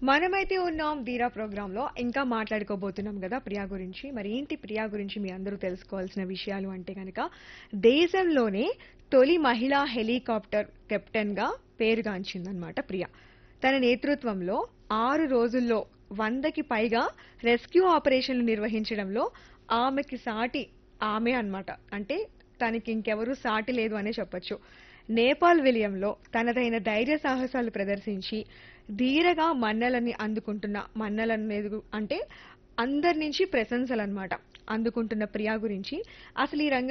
మనమైతే ఉన్నాం వీరా ప్రోగ్రామ్ లో ఇంకా మాట్లాడుకోబోతున్నాం కదా ప్రియా గురించి మరి ఏంటి ప్రియా గురించి మీ అందరూ తెలుసుకోవాల్సిన విషయాలు అంటే కనుక దేశంలోనే తొలి మహిళా హెలికాప్టర్ కెప్టెన్ గా పేరుగాంచిందనమాట ప్రియా తన నేతృత్వంలో ఆరు రోజుల్లో వందకి పైగా రెస్క్యూ ఆపరేషన్లు నిర్వహించడంలో ఆమెకి సాటి ఆమె అన్నమాట అంటే తనకి ఇంకెవరూ సాటి లేదు అనే చెప్పొచ్చు నేపాల్ విలియంలో తనదైన ధైర్య సాహసాలు ప్రదర్శించి ధీరగా మన్నలని అందుకుంటున్న మన్నలను ఎదుగు అంటే అందరి నుంచి ప్రశంసలు అన్నమాట అందుకుంటున్న ప్రియా గురించి అసలు ఈ రంగం